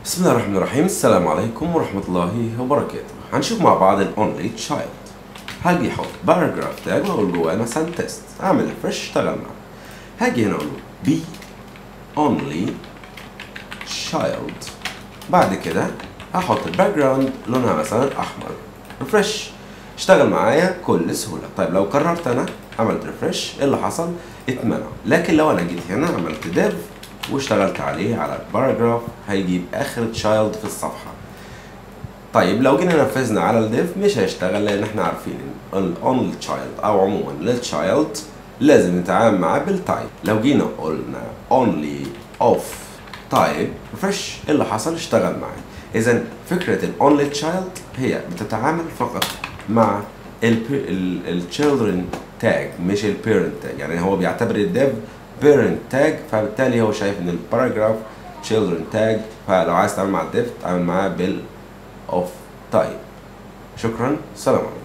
بسم الله الرحمن الرحيم السلام عليكم ورحمة الله وبركاته هنشوف مع بعض ال only child هاجي احط paragraph tag واقول جواه مثلا تيست اعمل ريفرش اشتغل معاه هاجي هنا اقول له be only child بعد كده هحط الباك جراوند لونها مثلا احمر ريفرش اشتغل معايا بكل سهوله طيب لو قررت انا عملت ريفرش ايه اللي حصل اتمنع لكن لو انا جيت هنا عملت ديف واشتغلت عليه على الباراجراف هيجيب اخر تشايلد في الصفحه طيب لو جينا نفذنا على الديف مش هيشتغل لان احنا عارفين ان الاونلي تشايلد او عموما للتشايلد لازم نتعامل معاه بالتايب لو جينا قلنا only of type ريفرش ايه اللي حصل اشتغل معايا اذا فكره الاونلي تشايلد هي بتتعامل فقط مع الchildren تاج مش البيرنت تاج يعني هو بيعتبر الديف بيرنت تاج فبالتالي هو شايف ان الباراجراف children تاج فلو عايز تتعامل مع الديف تعامل معاه بال of type شكرا سلام عليكم